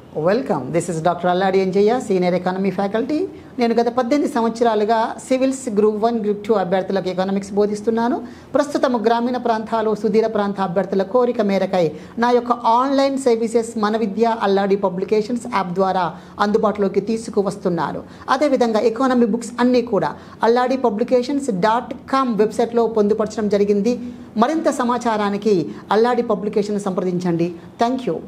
welcome this is doctor Alladi Enjaiah senior economy faculty నేను గత పద్దెనిమిది సంవత్సరాలుగా civils group one group two అభ్యర్థులకు ఎకనామిక్స్ బోధిస్తున్నాను ప్రస్తుతం గ్రామీణ ప్రాంతాలు సుదీర ప్రాంత అభ్యర్థుల కోరిక మేరకై నా యొక్క ఆన్లైన్ సర్వీసెస్ మన విద్య అల్లాడి పబ్లికేషన్స్ యాప్ ద్వారా అందుబాటులోకి తీసుకువస్తున్నాను అదేవిధంగా ఎకానమీ బుక్స్ అన్నీ కూడా అల్లాడి పబ్లికేషన్స్ డాట్ కామ్ వెబ్సైట్లో పొందుపరచడం జరిగింది మరింత సమాచారానికి అల్లాడి పబ్లికేషన్ సంప్రదించండి thank you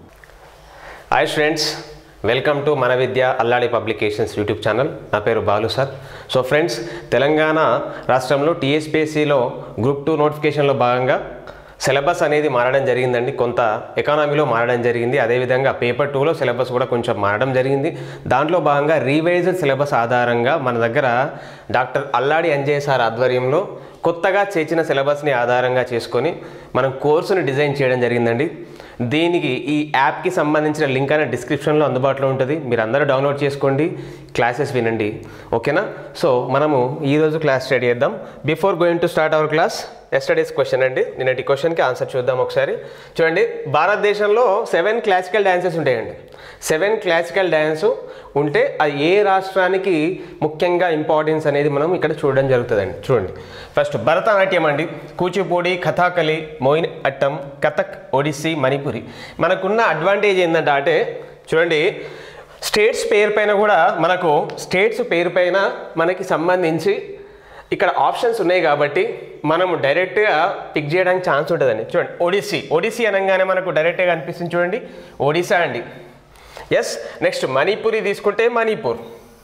hi students welcome to మన Vidya Alladi publications YouTube channel నా పేరు Balu sir so friends Telangana రాష్ట్రంలో టీఎస్పీఎస్సిలో గ్రూప్ టూ నోటిఫికేషన్లో భాగంగా సిలబస్ అనేది మారడం జరిగిందండి కొంత ఎకానమీలో మారడం జరిగింది అదేవిధంగా పేపర్ టూలో సిలబస్ కూడా కొంచెం మారడం జరిగింది దాంట్లో భాగంగా రీవైజ్డ్ సిలబస్ ఆధారంగా మన దగ్గర డాక్టర్ అల్లాడి అంజయ్ సార్ ఆధ్వర్యంలో కొత్తగా చేర్చిన సిలబస్ని ఆధారంగా చేసుకొని మనం కోర్సుని డిజైన్ చేయడం జరిగిందండి దీనికి ఈ యాప్కి సంబంధించిన లింక్ అనేది డిస్క్రిప్షన్లో అందుబాటులో ఉంటుంది మీరు అందరూ డౌన్లోడ్ చేసుకోండి క్లాసెస్ వినండి ఓకేనా సో మనము ఈరోజు క్లాస్ స్టార్ట్ చేద్దాం before going to start our class yesterday's question అండి నిన్నటి క్వశ్చన్కి ఆన్సర్ చూద్దాం ఒకసారి చూడండి భారతదేశంలో సెవెన్ క్లాసికల్ డ్యాన్సెస్ ఉంటాయండి సెవెన్ క్లాసికల్ డ్యాన్స్ ఉంటే అది ఏ రాష్ట్రానికి ముఖ్యంగా ఇంపార్టెన్స్ అనేది మనం ఇక్కడ చూడడం జరుగుతుందండి చూడండి ఫస్ట్ భరతనాట్యం అండి కూచిపూడి కథాకళి మోయిన్ అట్టం కథక్ ఒడిస్సీ మణిపురి మనకున్న అడ్వాంటేజ్ ఏంటంటే అంటే చూడండి స్టేట్స్ పేరు పైన కూడా మనకు స్టేట్స్ పేరు పైన మనకి సంబంధించి ఇక్కడ ఆప్షన్స్ ఉన్నాయి కాబట్టి మనం డైరెక్ట్గా పిక్ చేయడానికి ఛాన్స్ ఉంటుందండి చూడండి ఒడిస్సీ ఒడిస్సీ అనగానే మనకు డైరెక్ట్గా అనిపిస్తుంది చూడండి ఒడిశా అండి ఎస్ నెక్స్ట్ మణిపూరి తీసుకుంటే మణిపూర్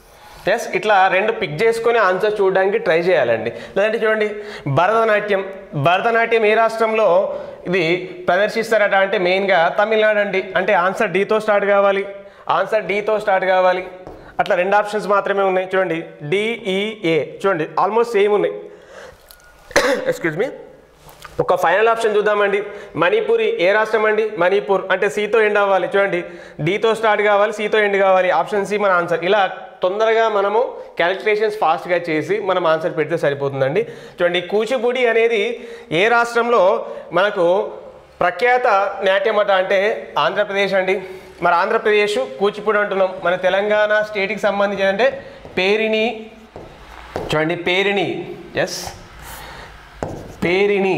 ఎస్ ఇట్లా రెండు పిక్ చేసుకొని ఆన్సర్ చూడడానికి ట్రై చేయాలండి లేదంటే చూడండి భరతనాట్యం భరతనాట్యం ఏ రాష్ట్రంలో ఇది ప్రదర్శిస్తారట అంటే మెయిన్గా తమిళనాడు అండి అంటే ఆన్సర్ డీతో స్టార్ట్ కావాలి ఆన్సర్ డీతో స్టార్ట్ కావాలి అట్లా రెండు ఆప్షన్స్ మాత్రమే ఉన్నాయి చూడండి డిఈఏ చూడండి ఆల్మోస్ట్ సేమ్ ఉన్నాయి ఎక్స్క్యూజ్ మీ ఒక ఫైనల్ ఆప్షన్ చూద్దామండి మణిపూరి ఏ రాష్ట్రం అండి మణిపూర్ అంటే సీతో ఎండ్ అవ్వాలి చూడండి డీతో స్టార్ట్ కావాలి సీతో ఎండ్ కావాలి ఆప్షన్ సి మన ఆన్సర్ ఇలా తొందరగా మనము క్యాలిక్యులేషన్స్ ఫాస్ట్గా చేసి మనం ఆన్సర్ పెడితే సరిపోతుందండి చూడండి కూచిపూడి అనేది ఏ రాష్ట్రంలో మనకు ప్రఖ్యాత నాట్యమట అంటే ఆంధ్రప్రదేశ్ అండి మరి ఆంధ్రప్రదేశ్ కూచిపూడి అంటున్నాం మన తెలంగాణ స్టేట్కి సంబంధించి అంటే పేరిణి చూడండి పేరిణి ఎస్ పేరిణి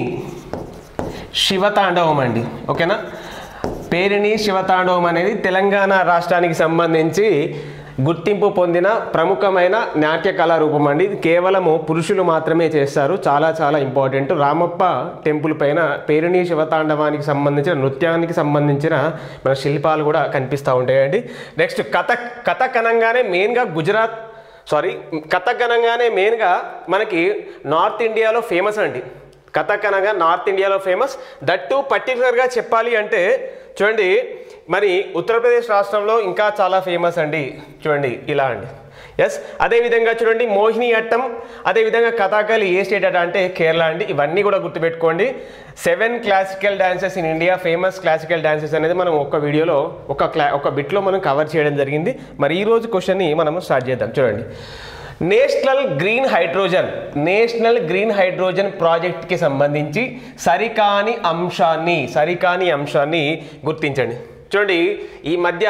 శివతాండవం అండి ఓకేనా పేరిణి శివతాండవం అనేది తెలంగాణ రాష్ట్రానికి సంబంధించి గుర్తింపు పొందిన ప్రముఖమైన నాట్య కళారూపం అండి ఇది కేవలము పురుషులు మాత్రమే చేస్తారు చాలా చాలా ఇంపార్టెంట్ రామప్ప టెంపుల్ పైన పేరిణి శివతాండవానికి సంబంధించిన నృత్యానికి సంబంధించిన మన శిల్పాలు కూడా కనిపిస్తూ ఉంటాయండి నెక్స్ట్ కథక్ కథక్ అనగానే మెయిన్గా గుజరాత్ సారీ కథక్ అనగానే మెయిన్గా మనకి నార్త్ ఇండియాలో ఫేమస్ అండి కథక్ అనగా నార్త్ ఇండియాలో ఫేమస్ దట్టు పర్టికులర్గా చెప్పాలి అంటే చూడండి మరి ఉత్తరప్రదేశ్ రాష్ట్రంలో ఇంకా చాలా ఫేమస్ అండి చూడండి ఇలా అండి ఎస్ అదేవిధంగా చూడండి మోహిని అట్టం అదేవిధంగా కథాకళి ఏ స్టేట్ అట అంటే కేరళ అండి ఇవన్నీ కూడా గుర్తుపెట్టుకోండి seven classical dances in India famous classical dances అనేది మనం ఒక వీడియోలో ఒక క్లా ఒక బిట్లో మనం కవర్ చేయడం జరిగింది మరి ఈ రోజు క్వశ్చన్ని మనం స్టార్ట్ చేద్దాం చూడండి national green hydrogen national green hydrogen ప్రాజెక్ట్కి సంబంధించి సరికాని అంశాన్ని సరికాని అంశాన్ని గుర్తించండి చూడండి ఈ మధ్య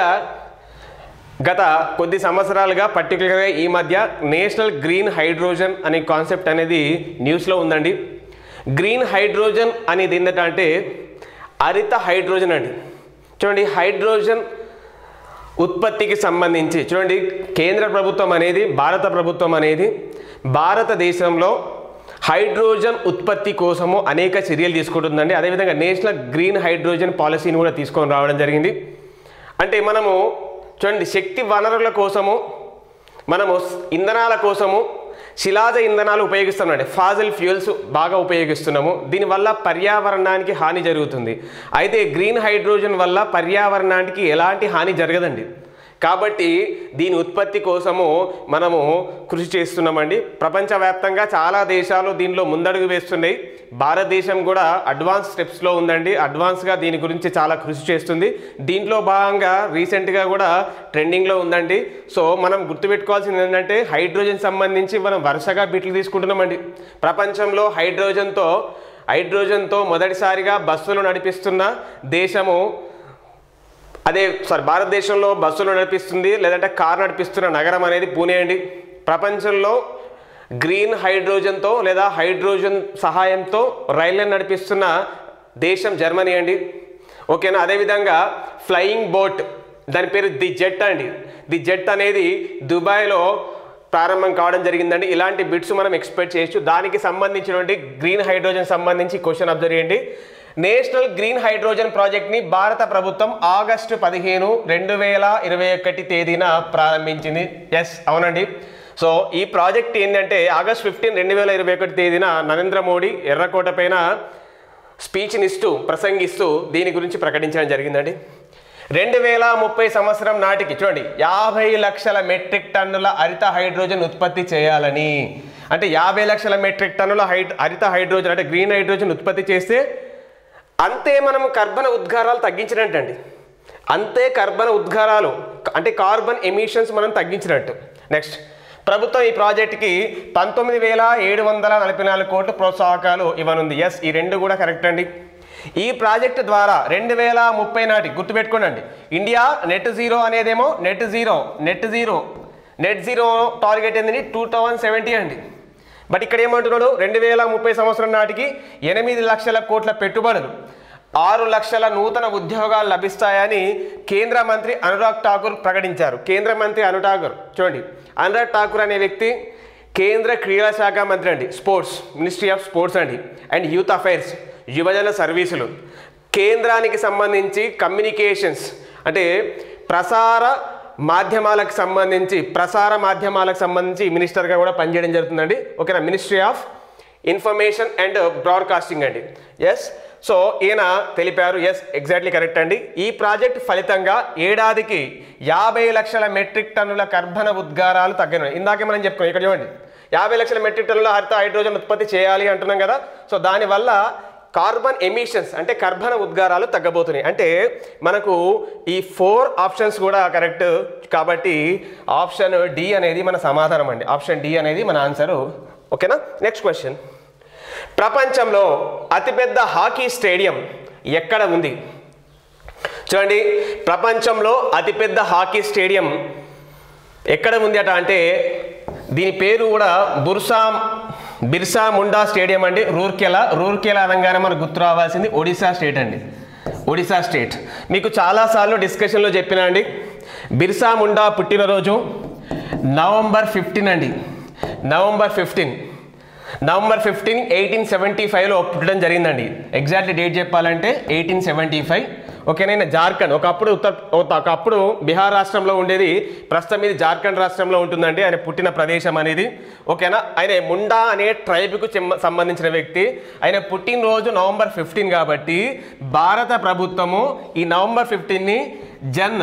గత కొద్ది సంవత్సరాలుగా పర్టికులర్గా ఈ మధ్య నేషనల్ గ్రీన్ హైడ్రోజన్ అనే కాన్సెప్ట్ అనేది న్యూస్లో ఉందండి గ్రీన్ హైడ్రోజన్ అనేది ఏంటంటే హరిత హైడ్రోజన్ అండి చూడండి హైడ్రోజన్ ఉత్పత్తికి సంబంధించి చూడండి కేంద్ర ప్రభుత్వం అనేది భారత ప్రభుత్వం అనేది భారతదేశంలో హైడ్రోజన్ ఉత్పత్తి కోసము అనేక చర్యలు తీసుకుంటుందండి అదేవిధంగా నేషనల్ గ్రీన్ హైడ్రోజన్ పాలసీని కూడా తీసుకొని రావడం జరిగింది అంటే మనము చూడండి శక్తి వనరుల కోసము మనము ఇంధనాల కోసము శిలాజ ఇంధనాలు ఉపయోగిస్తున్నామండి ఫాజిల్ ఫ్యూయల్స్ బాగా ఉపయోగిస్తున్నాము దీనివల్ల పర్యావరణానికి హాని జరుగుతుంది అయితే గ్రీన్ హైడ్రోజన్ వల్ల పర్యావరణానికి ఎలాంటి హాని జరగదండి కాబట్టి దీని ఉత్పత్తి కోసము మనము కృషి చేస్తున్నామండి ప్రపంచవ్యాప్తంగా చాలా దేశాలు దీనిలో ముందడుగు వేస్తున్నాయి భారతదేశం కూడా అడ్వాన్స్ స్టెప్స్లో ఉందండి అడ్వాన్స్గా దీని గురించి చాలా కృషి చేస్తుంది దీంట్లో భాగంగా రీసెంట్గా కూడా ట్రెండింగ్లో ఉందండి సో మనం గుర్తుపెట్టుకోవాల్సింది ఏంటంటే హైడ్రోజన్ సంబంధించి మనం వరుసగా బిట్లు తీసుకుంటున్నామండి ప్రపంచంలో హైడ్రోజన్తో హైడ్రోజన్తో మొదటిసారిగా బస్సులు నడిపిస్తున్న దేశము అదే సారీ భారతదేశంలో బస్సులు నడిపిస్తుంది లేదంటే కార్ నడిపిస్తున్న నగరం అనేది పూణే అండి ప్రపంచంలో గ్రీన్ హైడ్రోజన్తో లేదా హైడ్రోజన్ సహాయంతో రైళ్లను నడిపిస్తున్న దేశం జర్మనీ అండి ఓకేనా అదేవిధంగా ఫ్లయింగ్ బోట్ దాని పేరు ది జెట్ అండి ది జెట్ అనేది దుబాయ్లో ప్రారంభం కావడం జరిగిందండి ఇలాంటి బిట్స్ మనం ఎక్స్పెక్ట్ చేయొచ్చు దానికి సంబంధించినటువంటి గ్రీన్ హైడ్రోజన్ సంబంధించి క్వశ్చన్ అబ్జర్వ్ చేయండి నేషనల్ గ్రీన్ హైడ్రోజన్ ప్రాజెక్ట్ని భారత ప్రభుత్వం ఆగస్టు పదిహేను రెండు వేల ఇరవై ఒకటి తేదీన ప్రారంభించింది ఎస్ అవునండి సో ఈ ప్రాజెక్ట్ ఏంటంటే ఆగస్ట్ ఫిఫ్టీన్ రెండు వేల ఇరవై ఒకటి తేదీన నరేంద్ర మోడీ ఎర్రకోట పైన స్పీచ్నిస్తూ ప్రసంగిస్తూ దీని గురించి ప్రకటించడం జరిగిందండి రెండు వేల ముప్పై సంవత్సరం నాటికి చూడండి యాభై లక్షల మెట్రిక్ టన్నుల హరిత హైడ్రోజన్ ఉత్పత్తి చేయాలని అంటే యాభై లక్షల మెట్రిక్ టన్నుల హై హరిత హైడ్రోజన్ అంటే గ్రీన్ హైడ్రోజన్ ఉత్పత్తి చేస్తే అంతే మనం కర్బన ఉద్గారాలు తగ్గించినట్టండి అంతే కర్బన ఉద్గారాలు అంటే కార్బన్ ఎమిషన్స్ మనం తగ్గించినట్టు నెక్స్ట్ ప్రభుత్వం ఈ ప్రాజెక్ట్కి పంతొమ్మిది వేల ఏడు వందల నలభై నాలుగు కోట్ల ప్రోత్సాహకాలు ఇవ్వనుంది ఎస్ ఈ రెండు కూడా కరెక్ట్ అండి ఈ ప్రాజెక్ట్ ద్వారా రెండు వేల ముప్పై నాటి గుర్తుపెట్టుకోండి ఇండియా నెట్ జీరో అనేదేమో net zero net zero net zero target ఏంది టూ థౌజండ్ సెవెంటీ అండి బట్ ఇక్కడ ఏమంటున్నాడు రెండు వేల ముప్పై సంవత్సరం నాటికి ఎనిమిది లక్షల కోట్ల పెట్టుబడులు ఆరు లక్షల నూతన ఉద్యోగాలు లభిస్తాయని కేంద్ర మంత్రి అనురాగ్ ఠాకూర్ ప్రకటించారు కేంద్ర మంత్రి అను ఠాకూర్ చూడండి అనురాగ్ ఠాకూర్ అనే వ్యక్తి కేంద్ర క్రీడా శాఖ మంత్రి అండి స్పోర్ట్స్ మినిస్ట్రీ ఆఫ్ స్పోర్ట్స్ అండి అండ్ యూత్ అఫైర్స్ యువజన సర్వీసులు కేంద్రానికి సంబంధించి కమ్యూనికేషన్స్ అంటే ప్రసార మాధ్యమాలకు సంబంధించి ప్రసార మాధ్యమాలకు సంబంధించి మినిస్టర్గా కూడా పనిచేయడం జరుగుతుందండి ఓకేనా ministry of information and broadcasting అండి ఎస్ సో ఈయన తెలిపారు ఎస్ ఎగ్జాక్ట్లీ కరెక్ట్ అండి ఈ ప్రాజెక్ట్ ఫలితంగా ఏడాదికి యాభై లక్షల మెట్రిక్ టన్నుల కర్బన ఉద్గారాలు తగ్గను ఇందాకే మనం చెప్పుకున్నాం ఇక్కడ చూడండి యాభై లక్షల మెట్రిక్ టన్నుల హరిత హైడ్రోజన్ ఉత్పత్తి చేయాలి అంటున్నాం కదా సో దానివల్ల కార్బన్ ఎమిషన్స్ అంటే కర్బన ఉద్గారాలు తగ్గబోతున్నాయి అంటే మనకు ఈ ఫోర్ ఆప్షన్స్ కూడా కరెక్ట్ కాబట్టి ఆప్షన్ డి అనేది మన సమాధానం అండి ఆప్షన్ డి అనేది మన ఆన్సర్ ఓకేనా నెక్స్ట్ క్వశ్చన్ ప్రపంచంలో అతిపెద్ద హాకీ స్టేడియం ఎక్కడ ఉంది చూడండి ప్రపంచంలో అతిపెద్ద హాకీ స్టేడియం ఎక్కడ ఉంది అట అంటే దీని పేరు కూడా బుర్సా బిర్సా ముండా స్టేడియం అండి రూర్కెలా రూర్కెలా అనగానే మనకు గుర్తు రావాల్సింది ఒడిశా స్టేట్ అండి ఒడిశా స్టేట్ మీకు చాలాసార్లు డిస్కషన్లో చెప్పినా అండి బిర్సా ముండా పుట్టినరోజు నవంబర్ ఫిఫ్టీన్ అండి November fifteen November fifteen eighteen seventy ఫైవ్లో పుట్టడం జరిగిందండి ఎగ్జాక్ట్లీ డేట్ చెప్పాలంటే ఎయిటీన్ సెవెంటీ ఫైవ్ ఓకేనా జార్ఖండ్ ఒకప్పుడు ఉత్తర్ ఒకప్పుడు బీహార్ రాష్ట్రంలో ఉండేది ప్రస్తుతం ఇది జార్ఖండ్ రాష్ట్రంలో ఉంటుందండి ఆయన పుట్టిన ప్రదేశం అనేది ఓకేనా ఆయన ముండా అనే ట్రైబ్కు చెమ్మ- సంబంధించిన వ్యక్తి ఆయన పుట్టినరోజు నవంబర్ ఫిఫ్టీన్ కాబట్టి భారత ప్రభుత్వము ఈ నవంబర్ ఫిఫ్టీన్ని జన్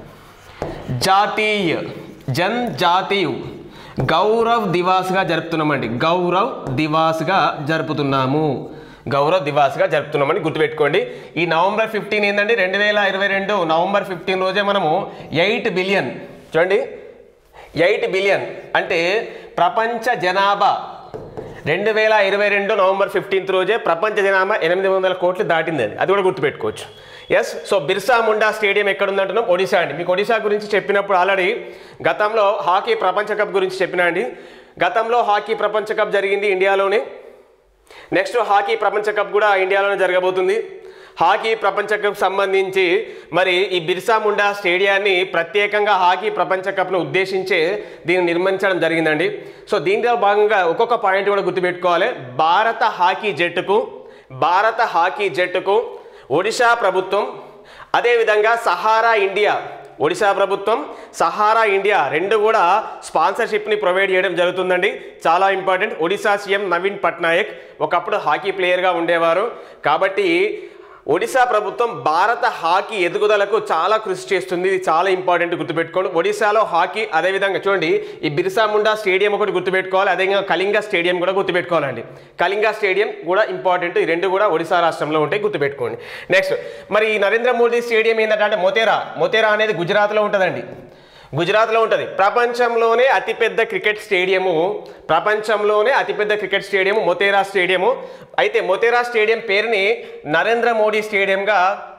జాతీయ జన్ జాతీయ గౌరవ్ దివాస్గా జరుపుతున్నామండి గౌరవ్ దివాస్గా జరుపుతున్నాము గౌరవ్ దివాస్గా జరుపుతున్నామని గుర్తుపెట్టుకోండి ఈ నవంబర్ ఫిఫ్టీన్ ఏంటండి రెండు వేల ఇరవై రెండు నవంబర్ ఫిఫ్టీన్ రోజే మనము ఎయిట్ బిలియన్ చూడండి ఎయిట్ బిలియన్ అంటే ప్రపంచ జనాభా రెండు వేల ఇరవై రెండు నవంబర్ ఫిఫ్టీన్త్ రోజే ప్రపంచ జనాభా ఎనిమిది వందల కోట్లు దాటింది అది అది కూడా గుర్తుపెట్టుకోవచ్చు yes so Birsa Munda stadium ఎక్కడ ఉందంటున్నాం ఒడిశా అండి మీకు ఒడిశా గురించి చెప్పినప్పుడు ఆల్రెడీ గతంలో హాకీ ప్రపంచ కప్ గురించి చెప్పినా అండి గతంలో హాకీ ప్రపంచ కప్ జరిగింది ఇండియాలోనే నెక్స్ట్ హాకీ ప్రపంచ కప్ కూడా ఇండియాలోనే జరగబోతుంది హాకీ ప్రపంచ కప్ సంబంధించి మరి ఈ బిర్సా ముండా స్టేడియాన్ని ప్రత్యేకంగా హాకీ ప్రపంచ కప్ను ఉద్దేశించే దీన్ని నిర్మించడం జరిగిందండి సో దీంట్లో భాగంగా ఒక్కొక్క పాయింట్ కూడా గుర్తుపెట్టుకోవాలి భారత హాకీ జట్టుకు భారత హాకీ జట్టుకు ఒడిశా ప్రభుత్వం అదేవిధంగా సహారా ఇండియా ఒడిశా ప్రభుత్వం సహారా ఇండియా రెండు కూడా స్పాన్సర్షిప్ని ప్రొవైడ్ చేయడం జరుగుతుందండి చాలా ఇంపార్టెంట్ ఒడిశా సీఎం నవీన్ పట్నాయక్ ఒకప్పుడు హాకీ ప్లేయర్గా ఉండేవారు కాబట్టి ఒడిశా ప్రభుత్వం భారత హాకీ ఎదుగుదలకు చాలా కృషి చేస్తుంది ఇది చాలా ఇంపార్టెంట్ గుర్తుపెట్టుకోండి ఒడిశాలో హాకీ అదేవిధంగా చూడండి ఈ బిర్సా ముండా స్టేడియం ఒకటి గుర్తుపెట్టుకోవాలి అదేవిధంగా కళింగ స్టేడియం కూడా గుర్తుపెట్టుకోవాలండి కళింగ స్టేడియం కూడా ఇంపార్టెంట్ ఈ రెండు కూడా ఒడిశా రాష్ట్రంలో ఉంటాయి గుర్తుపెట్టుకోండి నెక్స్ట్ మరి ఈ నరేంద్ర మోడీ స్టేడియం ఏంటంటే మొతేరా మొతేరా అనేది గుజరాత్లో ఉంటుందండి గుజరాత్లో ఉంటుంది ప్రపంచంలోనే అతిపెద్ద క్రికెట్ స్టేడియము ప్రపంచంలోనే అతిపెద్ద క్రికెట్ స్టేడియము మొతేరా స్టేడియము అయితే మొతేరా స్టేడియం పేరుని నరేంద్ర మోడీ స్టేడియంగా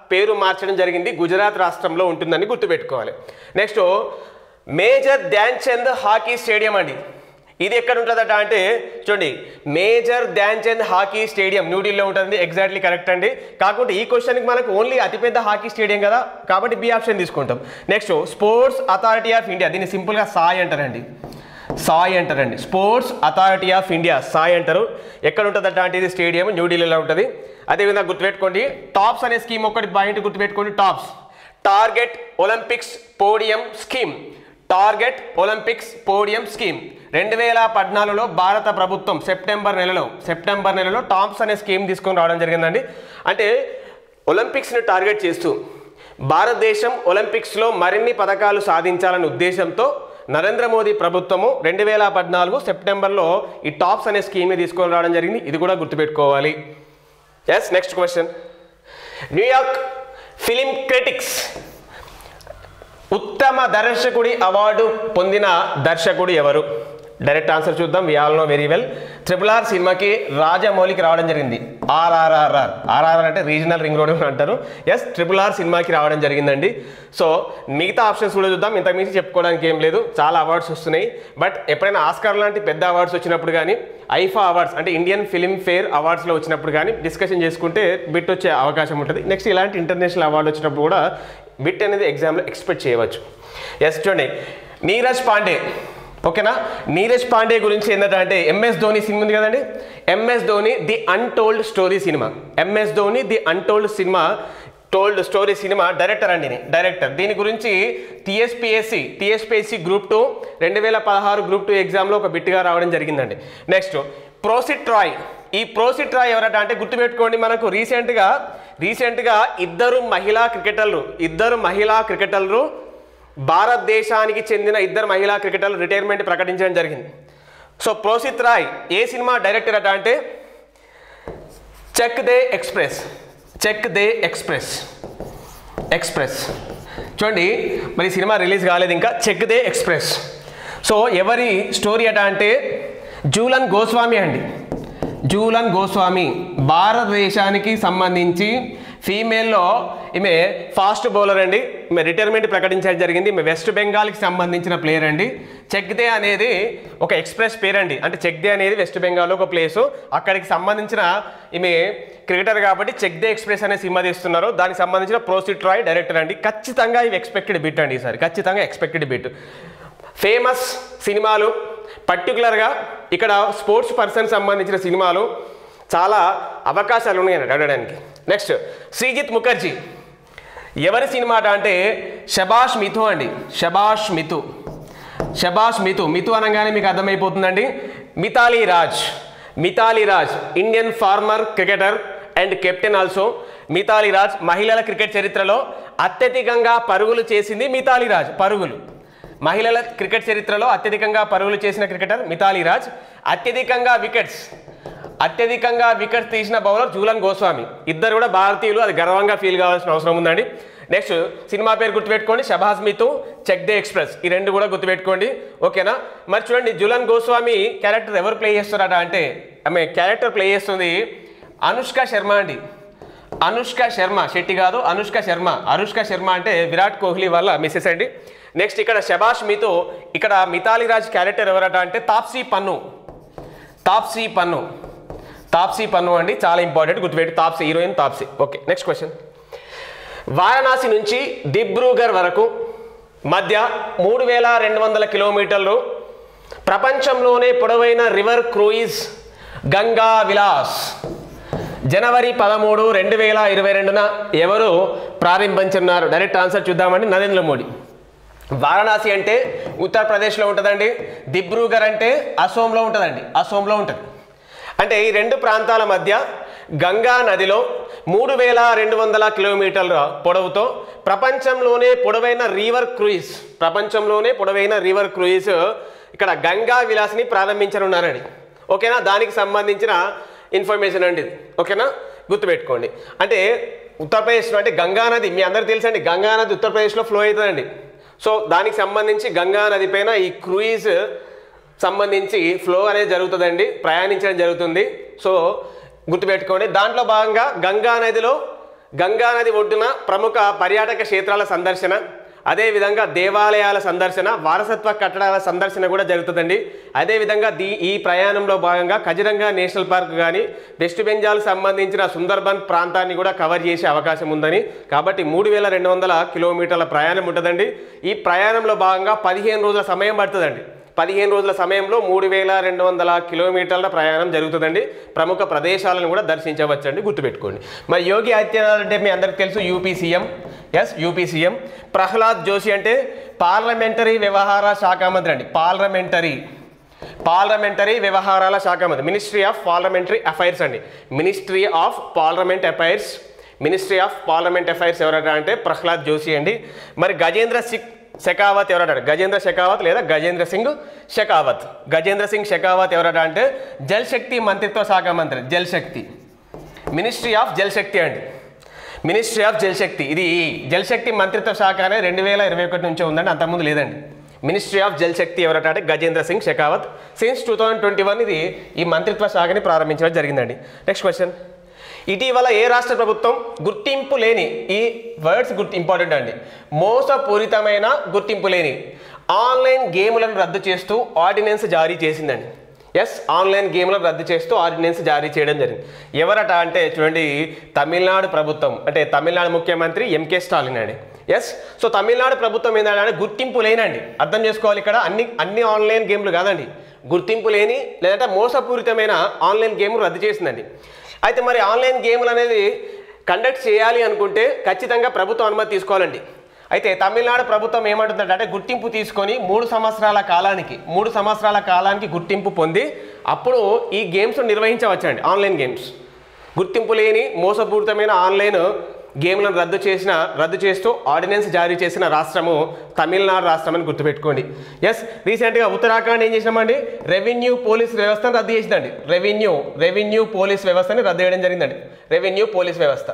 పేరు మార్చడం జరిగింది గుజరాత్ రాష్ట్రంలో ఉంటుందని గుర్తుపెట్టుకోవాలి next major Dhyan Chand hockey stadium అండి ఇది ఎక్కడ ఉంటుందట అంటే చూడండి major Dhyan Chand hockey stadium న్యూఢిల్లీలో ఉంటుంది ఎగ్జాక్ట్లీ కరెక్ట్ అండి కాకపోతే ఈ క్వశ్చన్కి మనకు ఓన్లీ అతిపెద్ద హాకీ స్టేడియం కదా కాబట్టి బి ఆప్షన్ తీసుకుంటాం next sports authority of India దీన్ని సింపుల్గా సాయ్ అంటారండి సాయ్ అంటారండి sports authority of India SAI అంటారు ఎక్కడ ఉంటుందట అంటే ఇది స్టేడియం న్యూఢిల్లీలో ఉంటుంది అదేవిధంగా గుర్తుపెట్టుకోండి టాప్స్ అనే స్కీమ్ ఒకటి పాయింట్ గుర్తుపెట్టుకోండి TOPS target Olympics podium scheme target Olympics podium scheme రెండు వేల పద్నాలుగులో భారత ప్రభుత్వం సెప్టెంబర్ నెలలో సెప్టెంబర్ నెలలో టాప్స్ అనే స్కీమ్ తీసుకొని రావడం జరిగిందండి అంటే ఒలింపిక్స్ని టార్గెట్ చేస్తూ భారతదేశం ఒలింపిక్స్లో మరిన్ని పథకాలు సాధించాలనే ఉద్దేశంతో నరేంద్ర మోదీ ప్రభుత్వము రెండు వేల పద్నాలుగు సెప్టెంబర్లో ఈ టాప్స్ అనే స్కీమ్ని తీసుకొని రావడం జరిగింది ఇది కూడా గుర్తుపెట్టుకోవాలి yes next question New York film critics ఉత్తమ దర్శకుడి అవార్డు పొందిన దర్శకుడు ఎవరు డైరెక్ట్ ఆన్సర్ చూద్దాం we all know very well triple R సినిమాకి రాజమౌళికి రావడం జరిగింది ఆర్ఆర్ఆర్ఆర్ ఆర్ఆర్ఆర్ అంటే రీజనల్ రింగ్ రోడ్ అని అంటారు ఎస్ ట్రిపుల్ ఆర్ సినిమాకి రావడం జరిగిందండి సో మిగతా ఆప్షన్స్ కూడా చూద్దాం ఇంతకు మించి చెప్పుకోవడానికి ఏం లేదు చాలా అవార్డ్స్ వస్తున్నాయి బట్ ఎప్పుడైనా ఆస్కార్ లాంటి పెద్ద అవార్డ్స్ వచ్చినప్పుడు కానీ ఐఫా అవార్డ్స్ అంటే ఇండియన్ ఫిలిం ఫేర్ అవార్డ్స్లో వచ్చినప్పుడు కానీ డిస్కషన్ చేసుకుంటే బిట్ వచ్చే అవకాశం ఉంటుంది నెక్స్ట్ ఇలాంటి ఇంటర్నేషనల్ అవార్డు వచ్చినప్పుడు కూడా బిట్ అనేది ఎగ్జామ్లో ఎక్స్పెక్ట్ చేయవచ్చు ఎస్ చూడండి నీరజ్ పాండే ఓకేనా నీరజ్ పాండే గురించి ఏంటంటే ఎంఎస్ ధోని సినిమా ఉంది కదండి MS Dhoni the untold story సినిమా ఎంఎస్ ధోని ది అన్టోల్డ్ సినిమా టోల్డ్ స్టోరీ సినిమా డైరెక్టర్ అండి ఈయన, డైరెక్టర్ దీని గురించి టీఎస్పిఎస్సి టీఎస్పిఎస్సి గ్రూప్ టూ రెండు వేల పదహారు గ్రూప్ టూ ఎగ్జామ్లో ఒక బిట్గా రావడం జరిగిందండి నెక్స్ట్ ప్రోసిట్ రాయ్ ఈ ప్రోసిట్ రాయ్ ఎవరట అంటే గుర్తుపెట్టుకోండి మనకు రీసెంట్గా రీసెంట్గా ఇద్దరు మహిళా క్రికెటర్లు ఇద్దరు మహిళా క్రికెటర్లు భారతదేశానికి చెందిన ఇద్దరు మహిళా క్రికెటర్లు రిటైర్మెంట్ ప్రకటించడం జరిగింది సో ప్రోసిత్ రాయ్ ఏ సినిమా డైరెక్టర్ అట అంటే check they Express check they Express Express చూడండి మరి సినిమా రిలీజ్ కాలేదు ఇంకా చెక్ దే ఎక్స్ప్రెస్ సో ఎవరి స్టోరీ అట అంటే జూలన్ గోస్వామి అండి జూలన్ గోస్వామి భారతదేశానికి సంబంధించి ఫీమేల్లో ఈమె ఫాస్ట్ బౌలర్ అండి ఈమె రిటైర్మెంట్ ప్రకటించడం జరిగింది ఈమె వెస్ట్ బెంగాల్కి సంబంధించిన ప్లేయర్ అండి చెక్దే అనేది ఒక ఎక్స్ప్రెస్ పేరు అండి అంటే చెక్దే అనేది వెస్ట్ బెంగాల్లో ఒక ప్లేసు అక్కడికి సంబంధించిన ఈమె క్రికెటర్ కాబట్టి చెక్ దే ఎక్స్ప్రెస్ అనే సినిమా తీస్తున్నారు దానికి సంబంధించిన ప్రోసిట్ రాయ్ డైరెక్టర్ అండి ఖచ్చితంగా ఇవి ఎక్స్పెక్టెడ్ బిట్ అండి ఈసారి ఖచ్చితంగా ఎక్స్పెక్టెడ్ బిట్ ఫేమస్ సినిమాలు పర్టికులర్గా ఇక్కడ స్పోర్ట్స్ పర్సన్ సంబంధించిన సినిమాలు చాలా అవకాశాలు ఉన్నాయండి అడగడానికి నెక్స్ట్ శ్రీజిత్ ముఖర్జీ ఎవరి సినిమా అట అంటే షబాష్ మిథు అండి షబాష్ మిథు షబాష్ మిథు మిథు అనగానే మీకు అర్థమైపోతుందండి Mithali Raj Mithali Raj Indian former cricketer and captain also Mithali Raj మహిళల క్రికెట్ చరిత్రలో అత్యధికంగా పరుగులు చేసింది మితాలీ రాజ్ పరుగులు మహిళల క్రికెట్ చరిత్రలో అత్యధికంగా పరుగులు చేసిన క్రికెటర్ మితాలీ రాజ్ అత్యధికంగా వికెట్స్ అత్యధికంగా వికెట్స్ తీసిన బౌలర్ జూలన్ గోస్వామి ఇద్దరు కూడా భారతీయులు అది గర్వంగా ఫీల్ కావాల్సిన అవసరం ఉందండి నెక్స్ట్ సినిమా పేరు గుర్తుపెట్టుకోండి Shabaash Mithu check they Express ఈ రెండు కూడా గుర్తుపెట్టుకోండి ఓకేనా మరి చూడండి జులన్ గోస్వామి క్యారెక్టర్ ఎవరు ప్లే చేస్తారట అంటే ఆమె క్యారెక్టర్ ప్లే చేస్తుంది అనుష్క శర్మ అండి అనుష్క శర్మ శెట్టి కాదు అనుష్క శర్మ అనుష్క శర్మ అంటే విరాట్ కోహ్లీ వల్ల మిస్సెస్ అండి నెక్స్ట్ ఇక్కడ శబాష్ మితో ఇక్కడ మితాలి రాజ్ క్యారెక్టర్ ఎవరట అంటే తాప్సీ పన్ను తాప్సీ పన్ను తాప్సీ పన్ను అండి చాలా ఇంపార్టెంట్ గుర్తుపెట్టి Taapsee heroine Taapsee okay next question Varanasi నుంచి దిబ్రూగర్ వరకు మధ్య మూడు వేల రెండు వందల కిలోమీటర్లు ప్రపంచంలోనే పొడవైన రివర్ క్రూయిజ్ గంగా విలాస్ జనవరి పదమూడు రెండు వేల ఇరవై రెండున ఎవరు ప్రారంభించున్నారు డైరెక్ట్ ఆన్సర్ చూద్దామండి నరేంద్ర మోడీ వారణాసి అంటే ఉత్తరప్రదేశ్లో ఉంటుందండి దిబ్రూగర్ అంటే అసోంలో ఉంటుందండి అసోంలో ఉంటుంది అంటే ఈ రెండు ప్రాంతాల మధ్య గంగా నదిలో మూడు వేల రెండు వందల కిలోమీటర్ల పొడవుతో ప్రపంచంలోనే పొడవైన రివర్ క్రూయిజ్ ప్రపంచంలోనే పొడవైన రివర్ క్రూయిజ్ ఇక్కడ గంగా విలాస్ని ప్రారంభించనున్నారండి ఓకేనా దానికి సంబంధించిన ఇన్ఫర్మేషన్ అండి ఇది ఓకేనా గుర్తుపెట్టుకోండి అంటే ఉత్తరప్రదేశ్లో అంటే గంగా నది మీ అందరికీ తెలుసండి గంగా నది ఉత్తరప్రదేశ్లో ఫ్లో అవుతుందండి సో దానికి సంబంధించి గంగా నది పైన ఈ క్రూయిజ్ సంబంధించి ఫ్లో అనేది జరుగుతుందండి ప్రయాణించడం జరుగుతుంది సో గుర్తుపెట్టుకోండి దాంట్లో భాగంగా గంగా నదిలో గంగా నది ఒడ్డున ప్రముఖ పర్యాటక క్షేత్రాల సందర్శన అదేవిధంగా దేవాలయాల సందర్శన వారసత్వ కట్టడాల సందర్శన కూడా జరుగుతుందండి అదేవిధంగా దీ ఈ ప్రయాణంలో భాగంగా కజిరంగా నేషనల్ పార్క్ కానీ వెస్ట్ బెంగాల్ సంబంధించిన సుందర్బన్ ప్రాంతాన్ని కూడా కవర్ చేసే అవకాశం ఉందని కాబట్టి మూడు వేల రెండు వందల కిలోమీటర్ల ప్రయాణం ఉంటుందండి ఈ ప్రయాణంలో భాగంగా పదిహేను రోజుల సమయం పడుతుందండి పదిహేను రోజుల సమయంలో మూడు వేల రెండు వందల కిలోమీటర్ల ప్రయాణం జరుగుతుందండి ప్రముఖ ప్రదేశాలను కూడా దర్శించవచ్చండి గుర్తుపెట్టుకోండి మరి యోగి ఆదిత్యనాథ్ అంటే మీ అందరికి తెలుసు UP CM yes UP CM Pralhad Joshi అంటే పార్లమెంటరీ వ్యవహార శాఖ మంత్రి అండి పార్లమెంటరీ పార్లమెంటరీ వ్యవహారాల శాఖ మంత్రి మినిస్ట్రీ ఆఫ్ పార్లమెంటరీ అఫైర్స్ అండి ministry of parliament affairs ministry of parliament affairs ఎవరట అంటే ప్రహ్లాద్ జోషి అండి మరి గజేంద్ర సింగ్ షెకావత్ ఎవరట గజేంద్ర షెకావత్ లేదా గజేంద్ర సింగ్ షెకావత్ గజేంద్ర సింగ్ షెకావత్ ఎవరట అంటే జల్ శక్తి మంత్రిత్వ శాఖ మంత్రి జల్ శక్తి మినిస్ట్రీ ఆఫ్ జల్ శక్తి అండి మినిస్ట్రీ ఆఫ్ జల్ శక్తి ఇది జల్ శక్తి మంత్రిత్వ శాఖ అనే రెండు వేల ఇరవై ఒకటి నుంచే ఉందండి అంతకుముందు లేదండి మినిస్ట్రీ ఆఫ్ జల్ శక్తి ఎవరట అంటే Gajendra Singh Shekhawat since two thousand twenty one ఇది ఈ మంత్రిత్వ శాఖని ప్రారంభించడం జరిగిందండి నెక్స్ట్ క్వశ్చన్ ఇటీవల ఏ రాష్ట్ర ప్రభుత్వం గుర్తింపు లేని ఈ వర్డ్స్ గుర్తు ఇంపార్టెంట్ అండి మోసపూరితమైన గుర్తింపు లేని ఆన్లైన్ గేములను రద్దు చేస్తూ ఆర్డినెన్స్ జారీ చేసిందండి ఎస్ ఆన్లైన్ గేమ్లను రద్దు చేస్తూ ఆర్డినెన్స్ జారీ చేయడం జరిగింది ఎవరట అంటే చూడండి తమిళనాడు ప్రభుత్వం అంటే తమిళనాడు ముఖ్యమంత్రి ఎంకే స్టాలిన్ అండి ఎస్ సో తమిళనాడు ప్రభుత్వం ఏంటంటే గుర్తింపు లేనండి అర్థం చేసుకోవాలి ఇక్కడ అన్ని అన్ని ఆన్లైన్ గేమ్లు కాదండి గుర్తింపు లేని లేదంటే మోసపూరితమైన ఆన్లైన్ గేమ్లు రద్దు చేసిందండి అయితే మరి ఆన్లైన్ గేమ్లు అనేది కండక్ట్ చేయాలి అనుకుంటే ఖచ్చితంగా ప్రభుత్వం అనుమతి తీసుకోవాలండి అయితే తమిళనాడు ప్రభుత్వం ఏమంటుందంటే అంటే గుర్తింపు తీసుకొని మూడు సంవత్సరాల కాలానికి మూడు సంవత్సరాల కాలానికి గుర్తింపు పొంది అప్పుడు ఈ గేమ్స్ నిర్వహించవచ్చండి ఆన్లైన్ గేమ్స్ గుర్తింపు లేని మోసపూరితమైన ఆన్లైన్ గేమ్లను రద్దు చేసిన రద్దు చేస్తూ ఆర్డినెన్స్ జారీ చేసిన రాష్ట్రము తమిళనాడు రాష్ట్రం అని గుర్తుపెట్టుకోండి ఎస్ రీసెంట్గా ఉత్తరాఖండ్ ఏం చేసినామండి రెవెన్యూ పోలీస్ వ్యవస్థను రద్దు చేసిందండి రెవెన్యూ రెవెన్యూ పోలీస్ వ్యవస్థని రద్దు చేయడం జరిగిందండి రెవెన్యూ పోలీస్ వ్యవస్థ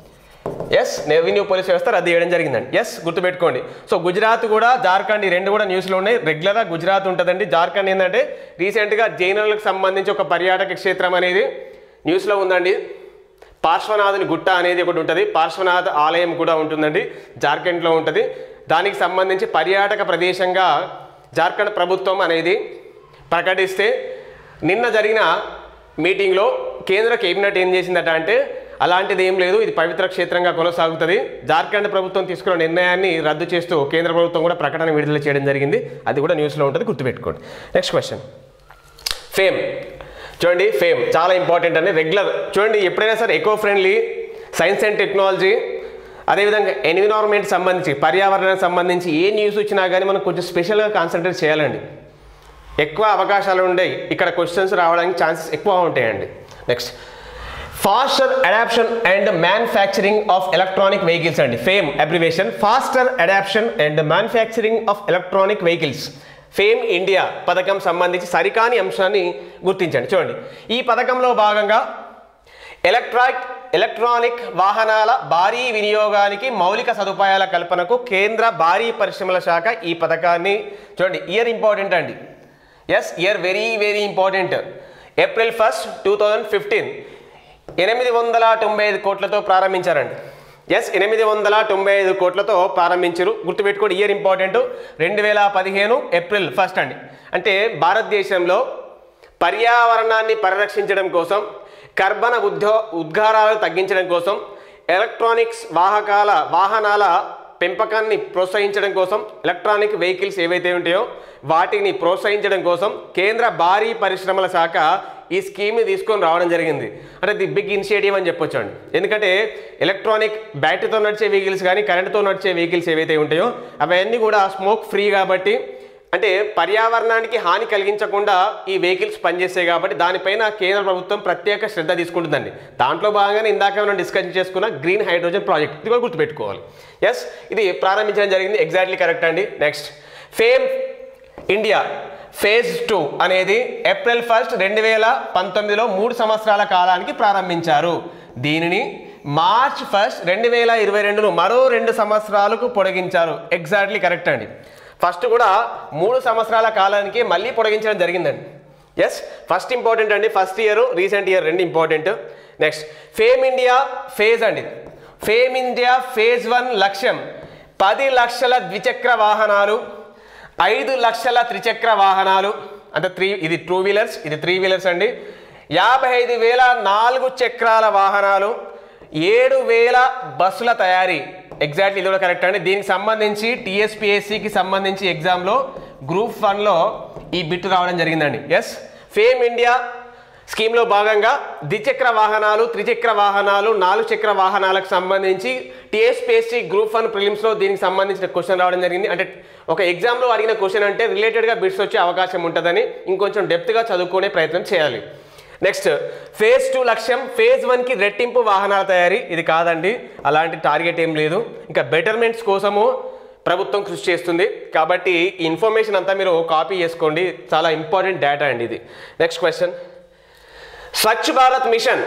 ఎస్ రెవెన్యూ పోలీస్ వ్యవస్థ రద్దు చేయడం జరిగిందండి ఎస్ గుర్తుపెట్టుకోండి సో గుజరాత్ కూడా జార్ఖండ్ ఈ రెండు కూడా న్యూస్లో ఉన్నాయి రెగ్యులర్గా గుజరాత్ ఉంటుందండి జార్ఖండ్ ఏంటంటే రీసెంట్గా జైనులకు సంబంధించి ఒక పర్యాటక క్షేత్రం అనేది న్యూస్లో ఉందండి పార్శ్వనాథుని గుట్ట అనేది ఒకటి ఉంటుంది పార్శ్వనాథ ఆలయం కూడా ఉంటుందండి జార్ఖండ్లో ఉంటుంది దానికి సంబంధించి పర్యాటక ప్రదేశంగా జార్ఖండ్ ప్రభుత్వం అనేది ప్రకటిస్తే నిన్న జరిగిన మీటింగ్లో కేంద్ర కేబినెట్ ఏం చేసిందట అంటే అలాంటిది ఏం లేదు ఇది పవిత్ర క్షేత్రంగా కొనసాగుతుంది జార్ఖండ్ ప్రభుత్వం తీసుకున్న నిర్ణయాన్ని రద్దు చేస్తూ కేంద్ర ప్రభుత్వం కూడా ప్రకటన విడుదల చేయడం జరిగింది అది కూడా న్యూస్లో ఉంటుంది గుర్తుపెట్టుకోండి నెక్స్ట్ క్వశ్చన్ ఫేమ్ చూడండి ఫేమ్ చాలా ఇంపార్టెంట్ అండి రెగ్యులర్ చూడండి ఎప్పుడైనా సరే eco friendly science and technology అదేవిధంగా ఎన్విరాన్మెంట్ సంబంధించి పర్యావరణానికి సంబంధించి ఏ న్యూస్ వచ్చినా కానీ మనం కొంచెం స్పెషల్గా కాన్సన్ట్రేట్ చేయాలండి ఎక్కువ అవకాశాలు ఉంటాయి ఇక్కడ క్వశ్చన్స్ రావడానికి ఛాన్సెస్ ఎక్కువ ఉంటాయండి next faster adoption and manufacturing of electronic vehicles అండి FAME abbreviation faster adoption and manufacturing of electronic vehicles FAME India పథకం సంబంధించి సరికాని అంశాన్ని గుర్తించండి చూడండి ఈ పథకంలో భాగంగా ఎలక్ట్రానిక్ ఎలక్ట్రానిక్ వాహనాల భారీ వినియోగానికి మౌలిక సదుపాయాల కల్పనకు కేంద్ర భారీ పరిశ్రమల శాఖ ఈ పథకాన్ని చూడండి ఇయర్ ఇంపార్టెంట్ అండి yes year very very important April first two thousand fifteen ఎనిమిది వందల తొంభై ఐదు కోట్లతో ప్రారంభించారండి ఎస్ ఎనిమిది వందల తొంభై ఐదు కోట్లతో ప్రారంభించారు గుర్తుపెట్టుకోండి ఇయర్ ఇంపార్టెంట్ రెండు వేల పదిహేను ఏప్రిల్ ఫస్ట్ అండి అంటే భారతదేశంలో పర్యావరణాన్ని పరిరక్షించడం కోసం కర్బన ఉద్యో ఉద్గారాలు తగ్గించడం కోసం ఎలక్ట్రానిక్స్ వాహకాల వాహనాల పెంపకాన్ని ప్రోత్సహించడం కోసం ఎలక్ట్రానిక్ వెహికల్స్ ఏవైతే ఉంటాయో వాటిని ప్రోత్సహించడం కోసం కేంద్ర భారీ పరిశ్రమల శాఖ ఈ స్కీమ్ని తీసుకొని రావడం జరిగింది అంటే ది బిగ్ ఇనిషియేటివ్ అని చెప్పొచ్చు అండి ఎందుకంటే ఎలక్ట్రానిక్ బ్యాటరీతో నడిచే వెహికల్స్ కానీ కరెంటుతో నడిచే వెహికల్స్ ఏవైతే ఉంటాయో అవన్నీ కూడా స్మోక్ ఫ్రీ కాబట్టి అంటే పర్యావరణానికి హాని కలిగించకుండా ఈ వెహికల్స్ పనిచేస్తాయి కాబట్టి దానిపైన కేంద్ర ప్రభుత్వం ప్రత్యేక శ్రద్ధ తీసుకుంటుందండి దాంట్లో భాగంగానే ఇందాక మనం డిస్కషన్ చేసుకున్న గ్రీన్ హైడ్రోజన్ ప్రాజెక్ట్ ఇది కూడా గుర్తుపెట్టుకోవాలి ఎస్ ఇది ప్రారంభించడం జరిగింది ఎగ్జాక్ట్లీ కరెక్ట్ అండి next FAME India phase two అనేది ఏప్రిల్ ఫస్ట్ రెండు వేల పంతొమ్మిదిలో మూడు సంవత్సరాల కాలానికి ప్రారంభించారు దీనిని మార్చ్ ఫస్ట్ రెండు వేల ఇరవై రెండును మరో రెండు సంవత్సరాలకు పొడిగించారు ఎగ్జాక్ట్లీ కరెక్ట్ అండి ఫస్ట్ కూడా మూడు సంవత్సరాల కాలానికి మళ్ళీ పొడిగించడం జరిగిందండి ఎస్ ఫస్ట్ ఇంపార్టెంట్ అండి ఫస్ట్ ఇయర్ రీసెంట్ ఇయర్ రెండు important next FAME India phase అండి ఫేమ్ ఇండియా ఫేజ్ వన్ లక్ష్యం పది లక్షల ద్విచక్ర వాహనాలు ఐదు లక్షల త్రిచక్ర వాహనాలు అంటే త్రీ ఇది టూ వీలర్స్ ఇది త్రీ వీలర్స్ అండి యాభై ఐదు వేల నాలుగు చక్రాల వాహనాలు ఏడు వేల బస్సుల తయారీ ఎగ్జాక్ట్లీ ఇది కూడా కరెక్ట్ అండి దీనికి సంబంధించి టీఎస్పిఎస్సికి సంబంధించి ఎగ్జామ్లో గ్రూప్ వన్లో ఈ బిట్ రావడం జరిగిందండి ఎస్ ఫేమ్ ఇండియా స్కీమ్లో భాగంగా ద్విచక్ర వాహనాలు త్రిచక్ర వాహనాలు నాలుగు చక్ర వాహనాలకు సంబంధించి టీఎస్పిఎస్సి గ్రూప్ వన్ ప్రిలిమ్స్లో దీనికి సంబంధించిన క్వశ్చన్ రావడం జరిగింది అంటే ఒక ఎగ్జామ్లో అడిగిన క్వశ్చన్ అంటే రిలేటెడ్గా బిట్స్ వచ్చే అవకాశం ఉంటుందని ఇంకొంచెం డెప్త్గా చదువుకునే ప్రయత్నం చేయాలి నెక్స్ట్ ఫేజ్ టూ లక్ష్యం ఫేజ్ వన్కి రెట్టింపు వాహనాల తయారీ ఇది కాదండి అలాంటి టార్గెట్ ఏం లేదు ఇంకా బెటర్మెంట్స్ కోసము ప్రభుత్వం కృషి చేస్తుంది కాబట్టి ఈ ఇన్ఫర్మేషన్ అంతా మీరు కాపీ చేసుకోండి చాలా ఇంపార్టెంట్ డేటా అండి ఇది next question Swachh Bharat mission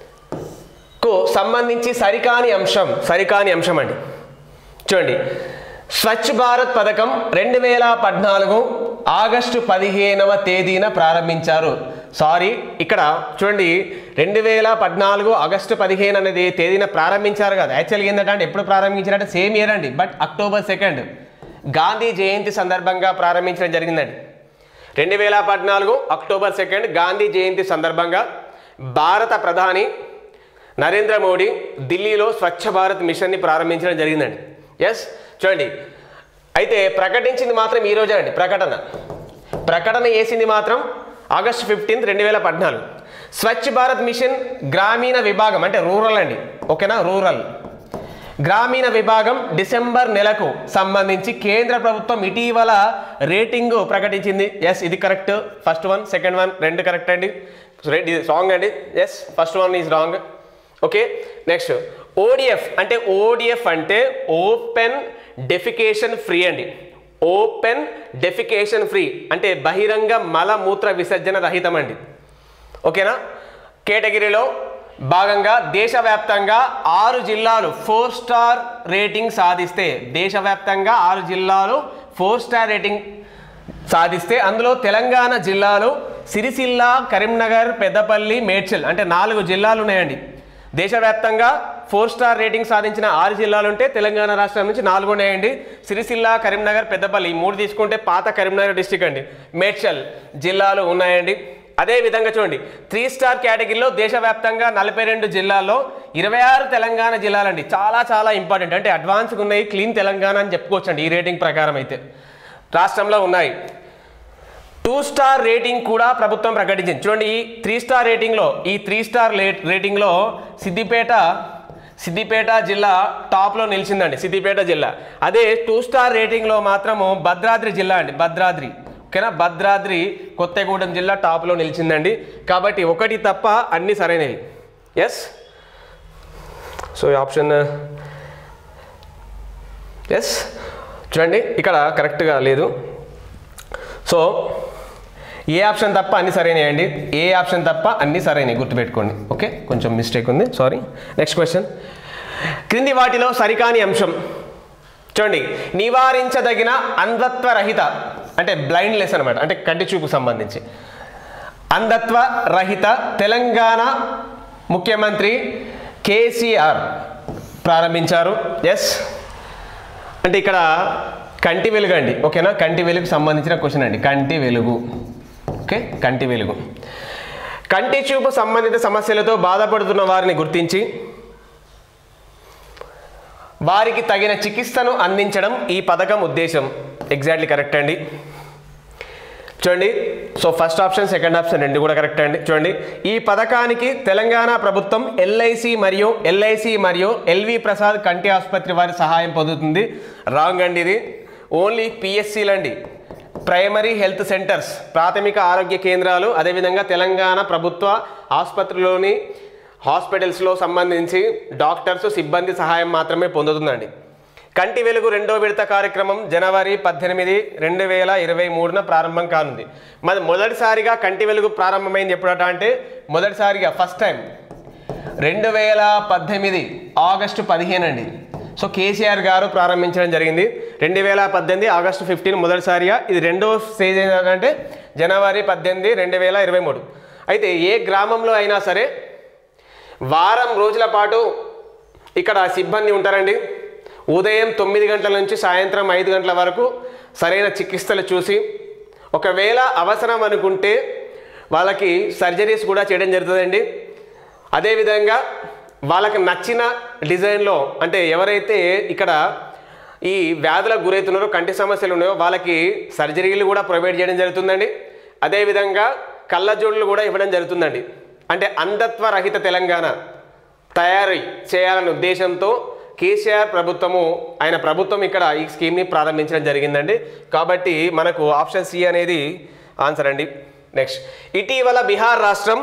కు సంబంధించి సరికాని అంశం సరికాని అంశం అండి చూడండి స్వచ్ఛ భారత్ పథకం రెండు వేల పద్నాలుగు ఆగస్టు పదిహేనవ తేదీన ప్రారంభించారు సారీ ఇక్కడ చూడండి రెండు వేల పద్నాలుగు ఆగస్టు పదిహేను అనేది తేదీన ప్రారంభించారు కదా యాక్చువల్గా ఏంటంటే అంటే ఎప్పుడు ప్రారంభించారంటే సేమ్ ఇయర్ అండి but October second Gandhi Jayanti సందర్భంగా ప్రారంభించడం జరిగిందండి రెండు వేల పద్నాలుగు అక్టోబర్ సెకండ్ గాంధీ జయంతి సందర్భంగా భారత ప్రధాని నరేంద్ర మోడీ ఢిల్లీలో స్వచ్ఛ భారత్ మిషన్ని ప్రారంభించడం జరిగిందండి ఎస్ చూడండి అయితే ప్రకటించింది మాత్రం ఈ రోజే అండి ప్రకటన ప్రకటన చేసింది మాత్రం ఆగస్ట్ ఫిఫ్టీన్త్ రెండు వేల పద్నాలుగు స్వచ్ఛ భారత్ మిషన్ గ్రామీణ విభాగం అంటే రూరల్ అండి ఓకేనా రూరల్ గ్రామీణ విభాగం డిసెంబర్ నెలకు సంబంధించి కేంద్ర ప్రభుత్వం ఇటీవల రేటింగ్ ప్రకటించింది ఎస్ ఇది correct first one second one రెండు కరెక్ట్ అండి ఇది రాంగ్ అండి yes first one is wrong okay next ODF అంటే ఓడిఎఫ్ అంటే ఓపెన్ డెఫికేషన్ ఫ్రీ అండి ఓపెన్ డెఫికేషన్ ఫ్రీ అంటే బహిరంగ మలమూత్ర విసర్జన రహితం అండి ఓకేనా కేటగిరీలో భాగంగా దేశవ్యాప్తంగా ఆరు జిల్లాలు ఫోర్ స్టార్ రేటింగ్ సాధిస్తే దేశవ్యాప్తంగా ఆరు జిల్లాలు ఫోర్ స్టార్ రేటింగ్ సాధిస్తే అందులో తెలంగాణ జిల్లాలు సిరిసిల్ల కరీంనగర్ పెద్దపల్లి మేడ్చల్ అంటే నాలుగు జిల్లాలు ఉన్నాయండి దేశవ్యాప్తంగా ఫోర్ స్టార్ రేటింగ్ సాధించిన ఆరు జిల్లాలు ఉంటే తెలంగాణ రాష్ట్రం నుంచి నాలుగు ఉన్నాయండి సిరిసిల్ల కరీంనగర్ పెద్దపల్లి ఈ మూడు తీసుకుంటే పాత కరీంనగర్ డిస్టిక్ అండి మేడ్చల్ జిల్లాలు ఉన్నాయండి అదే విధంగా చూడండి త్రీ స్టార్ కేటగిరీలో దేశవ్యాప్తంగా నలభై రెండు జిల్లాల్లో ఇరవై ఆరు తెలంగాణ జిల్లాలండి చాలా చాలా ఇంపార్టెంట్ అంటే అడ్వాన్స్గా ఉన్నాయి క్లీన్ తెలంగాణ అని చెప్పుకోవచ్చండి ఈ రేటింగ్ ప్రకారం అయితే రాష్ట్రంలో ఉన్నాయి టూ స్టార్ రేటింగ్ కూడా ప్రభుత్వం ప్రకటించింది చూడండి ఈ త్రీ స్టార్ రేటింగ్లో ఈ త్రీ స్టార్ రేటింగ్లో సిద్దిపేట సిద్దిపేట జిల్లా టాప్లో నిలిచిందండి సిద్దిపేట జిల్లా అదే టూ స్టార్ రేటింగ్లో మాత్రము భద్రాద్రి జిల్లా అండి భద్రాద్రి ఓకేనా భద్రాద్రి కొత్తగూడెం జిల్లా టాప్లో నిలిచిందండి కాబట్టి ఒకటి తప్ప అన్ని సరైనవి ఎస్ సో ఈ ఆప్షన్ ఎస్ చూడండి ఇక్కడ కరెక్ట్గా లేదు సో ఏ ఆప్షన్ తప్ప అన్ని సరైనవి ఏ ఆప్షన్ తప్ప అన్ని సరైనవి గుర్తుపెట్టుకోండి ఓకే కొంచెం మిస్టేక్ ఉంది సారీ నెక్స్ట్ క్వశ్చన్ క్రింది వాటిలో సరికాని అంశం చూడండి నివారించదగిన అంధత్వ రహిత అంటే బ్లైండ్లెస్ అనమాట అంటే కంటి చూపు సంబంధించి అంధత్వ రహిత తెలంగాణ ముఖ్యమంత్రి కేసీఆర్ ప్రారంభించారు ఎస్ అంటే ఇక్కడ కంటి వెలుగు అండి ఓకేనా కంటి వెలుగు సంబంధించిన క్వశ్చన్ అండి కంటి వెలుగు ఓకే కంటి వెలుగు కంటి చూపు సంబంధిత సమస్యలతో బాధపడుతున్న వారిని గుర్తించి వారికి తగిన చికిత్సను అందించడం ఈ పథకం ఉద్దేశం ఎగ్జాక్ట్లీ కరెక్ట్ అండి చూడండి so first option second option రెండు కూడా కరెక్ట్ అండి చూడండి ఈ పథకానికి తెలంగాణ ప్రభుత్వం ఎల్ఐసి మరియు ఎల్ఐసి మరియు ఎల్వి ప్రసాద్ కంటి ఆసుపత్రి వారి సహాయం పొందుతుంది రాంగ్ అండి ఇది ఓన్లీ పిఎస్సీలు అండి ప్రైమరీ హెల్త్ సెంటర్స్ ప్రాథమిక ఆరోగ్య కేంద్రాలు అదేవిధంగా తెలంగాణ ప్రభుత్వ ఆసుపత్రిలోని హాస్పిటల్స్లో సంబంధించి డాక్టర్స్ సిబ్బంది సహాయం మాత్రమే పొందుతుందండి కంటి వెలుగు రెండో విడత కార్యక్రమం జనవరి పద్దెనిమిది రెండు వేల ఇరవై మూడున ప్రారంభం కానుంది మరి మొదటిసారిగా కంటి వెలుగు ప్రారంభమైంది ఎప్పుడట అంటే మొదటిసారిగా ఫస్ట్ టైం రెండు వేల పద్దెనిమిది ఆగస్టు పదిహేను అండి సో కేసీఆర్ గారు ప్రారంభించడం జరిగింది రెండు వేల పద్దెనిమిది ఆగస్టు ఫిఫ్టీన్ మొదటిసారిగా ఇది రెండో స్టేజ్ ఏంటంటే జనవరి పద్దెనిమిది రెండు వేల ఇరవై మూడు అయితే ఏ గ్రామంలో అయినా సరే వారం రోజుల పాటు ఇక్కడ సిబ్బంది ఉంటారండి ఉదయం తొమ్మిది గంటల నుంచి సాయంత్రం ఐదు గంటల వరకు సరైన చికిత్సలు చూసి ఒకవేళ అవసరం అనుకుంటే వాళ్ళకి సర్జరీస్ కూడా చేయడం జరుగుతుందండి అదేవిధంగా వాళ్ళకి నచ్చిన డిజైన్లో అంటే ఎవరైతే ఇక్కడ ఈ వ్యాధులకు గురవుతున్నారో కంటి సమస్యలు ఉన్నాయో వాళ్ళకి సర్జరీలు కూడా ప్రొవైడ్ చేయడం జరుగుతుందండి అదేవిధంగా కళ్ళజోడులు కూడా ఇవ్వడం జరుగుతుందండి అంటే అంధత్వ రహిత తెలంగాణ తయారీ చేయాలనే ఉద్దేశంతో కేసీఆర్ ప్రభుత్వము ఆయన ప్రభుత్వం ఇక్కడ ఈ స్కీమ్ని ప్రారంభించడం జరిగిందండి కాబట్టి మనకు ఆప్షన్ సి అనేది ఆన్సర్ అండి నెక్స్ట్ ఇటీవల బీహార్ రాష్ట్రం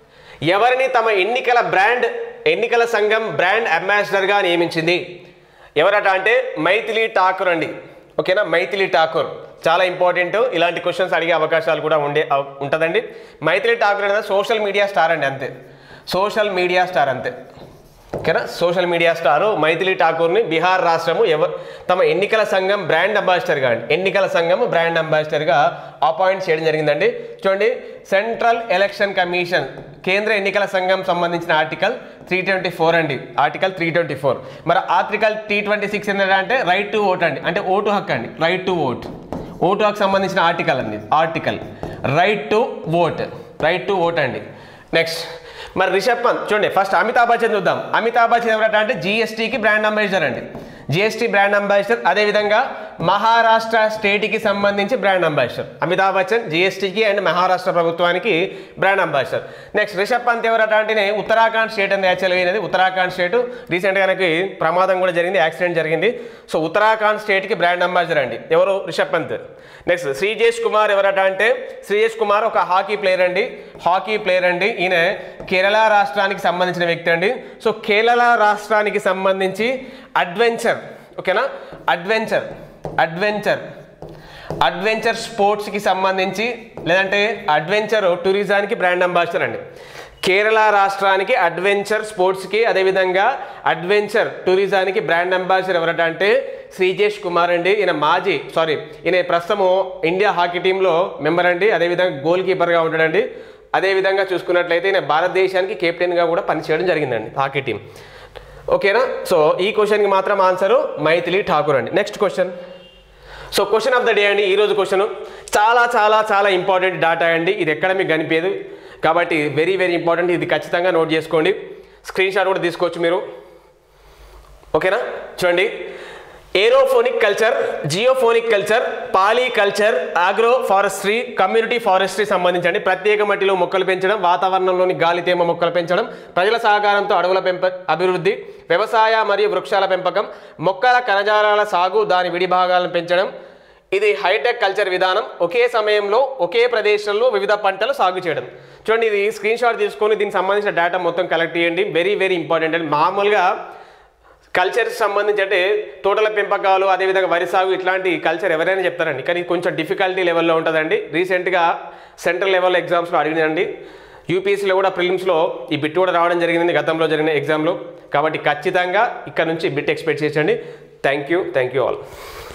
ఎవరిని తమ ఎన్నికల బ్రాండ్ ఎన్నికల సంఘం బ్రాండ్ అంబాసిడర్గా నియమించింది ఎవరట అంటే మైథిలి ఠాకూర్ అండి ఓకేనా మైథిలి ఠాకూర్ చాలా ఇంపార్టెంట్ ఇలాంటి క్వశ్చన్స్ అడిగే అవకాశాలు కూడా ఉండే అవ- ఉంటుందండి మైథిలి ఠాకూర్ అనేది సోషల్ మీడియా స్టార్ అండి అంతే సోషల్ మీడియా స్టార్ అంతే ఓకేనా సోషల్ మీడియా స్టారు మైథిలి ఠాకూర్ని బీహార్ రాష్ట్రము ఎవ తమ ఎన్నికల సంఘం బ్రాండ్ అంబాసిడర్గా అండి ఎన్నికల సంఘం బ్రాండ్ అంబాసిడర్గా అపాయింట్ చేయడం జరిగిందండి చూడండి సెంట్రల్ ఎలక్షన్ కమిషన్ కేంద్ర ఎన్నికల సంఘం సంబంధించిన ఆర్టికల్ త్రీ ట్వంటీ ఫోర్ అండి ఆర్టికల్ త్రీ ట్వంటీ ఫోర్ మరి ఆర్టికల్ త్రీ ట్వంటీ సిక్స్ ఏంటంటే రైట్ టు ఓట్ అండి అంటే ఓటు హక్కు అండి రైట్ టు ఓట్ ఓటు హక్కు సంబంధించిన ఆర్టికల్ అండి article right to vote right to vote అండి నెక్స్ట్ మరి రిషబ్ పంత్ చూడండి ఫస్ట్ అమితాబ్ బచ్చన్ చూద్దాం అమితాబ్ బచ్చన్ ఎవరట అంటే జిఎస్టీకి బ్రాండ్ అంబాసిడర్ అండి జిఎస్టీ బ్రాండ్ అంబాసిడర్ అదేవిధంగా మహారాష్ట్ర స్టేట్కి సంబంధించి బ్రాండ్ అంబాసిడర్ అమితాబ్ బచ్చన్ జిఎస్టీకి అండ్ మహారాష్ట్ర ప్రభుత్వానికి brand ambassador next Rishabh Pant ఎవరట అంటేనే ఉత్తరాఖండ్ స్టేట్ అని యాక్చువల్గా అయినది ఉత్తరాఖండ్ స్టేట్ రీసెంట్గా నాకు ప్రమాదం కూడా జరిగింది యాక్సిడెంట్ జరిగింది సో ఉత్తరాఖండ్ స్టేట్కి బ్రాండ్ అంబాసిడర్ అండి ఎవరు రిషబ్ పంత్ నెక్స్ట్ శ్రీజేష్ కుమార్ ఎవరట అంటే శ్రీజేష్ కుమార్ ఒక హాకీ ప్లేయర్ అండి హాకీ ప్లేయర్ అండి ఈయన కేరళ రాష్ట్రానికి సంబంధించిన వ్యక్తి అండి సో కేరళ రాష్ట్రానికి సంబంధించి అడ్వెంచర్ ఓకేనా అడ్వెంచర్ అడ్వెంచర్ అడ్వెంచర్ స్పోర్ట్స్కి సంబంధించి లేదంటే అడ్వెంచర్ టూరిజానికి బ్రాండ్ అంబాసిడర్ అండి కేరళ రాష్ట్రానికి అడ్వెంచర్ స్పోర్ట్స్కి అదేవిధంగా అడ్వెంచర్ టూరిజానికి బ్రాండ్ అంబాసిడర్ ఎవరట అంటే శ్రీజేష్ కుమార్ అండి ఈయన మాజీ సారీ ఈయన ప్రస్తుతము ఇండియా హాకీ టీంలో మెంబర్ అండి అదేవిధంగా గోల్ కీపర్గా ఉంటాడండి అదేవిధంగా చూసుకున్నట్లయితే ఈయన భారతదేశానికి కెప్టెన్గా కూడా పనిచేయడం జరిగిందండి హాకీ టీం ఓకేనా సో ఈ క్వశ్చన్కి మాత్రం ఆన్సరు మైథిలి ఠాకూర్ అండి next question so question of the day అండి ఈరోజు క్వశ్చన్ చాలా చాలా చాలా ఇంపార్టెంట్ డాటా అండి ఇది ఎక్కడ మీకు కనిపించదు కాబట్టి వెరీ వెరీ ఇంపార్టెంట్ ఇది ఖచ్చితంగా నోట్ చేసుకోండి స్క్రీన్ షాట్ కూడా తీసుకోవచ్చు మీరు ఓకేనా చూడండి aeroponic culture geoponic culture poly culture agroforestry community forestry సంబంధించండి ప్రత్యేక మట్టిలో మొక్కలు పెంచడం వాతావరణంలోని గాలి తేమ మొక్కలు పెంచడం ప్రజల సహకారంతో అడవుల పెంప అభివృద్ధి వ్యవసాయ మరియు వృక్షాల పెంపకం మొక్కల కణజాలాల సాగు దాని విడి భాగాలను పెంచడం ఇది హైటెక్ కల్చర్ విధానం ఒకే సమయంలో ఒకే ప్రదేశంలో వివిధ పంటలు సాగు చేయడం చూడండి ఇది స్క్రీన్ షాట్ తీసుకొని దీనికి సంబంధించిన డేటా మొత్తం కలెక్ట్ చేయండి వెరీ వెరీ ఇంపార్టెంట్ అండి మామూలుగా కల్చర్కి సంబంధించి అంటే తోటల పెంపకాలు అదేవిధంగా వరి సాగు ఇట్లాంటి కల్చర్ ఎవరైనా చెప్తారండి కానీ కొంచెం డిఫికల్టీ లెవెల్లో ఉంటుందండి రీసెంట్గా సెంట్రల్ లెవెల్ ఎగ్జామ్స్లో అడిగినండి యూపీఎస్సీలో కూడా ప్రిలిమ్స్లో ఈ బిట్ కూడా రావడం జరిగింది గతంలో జరిగిన ఎగ్జామ్లో కాబట్టి ఖచ్చితంగా ఇక్కడ నుంచి బిట్ ఎక్స్పెక్ట్ చేసండి thank you thank you all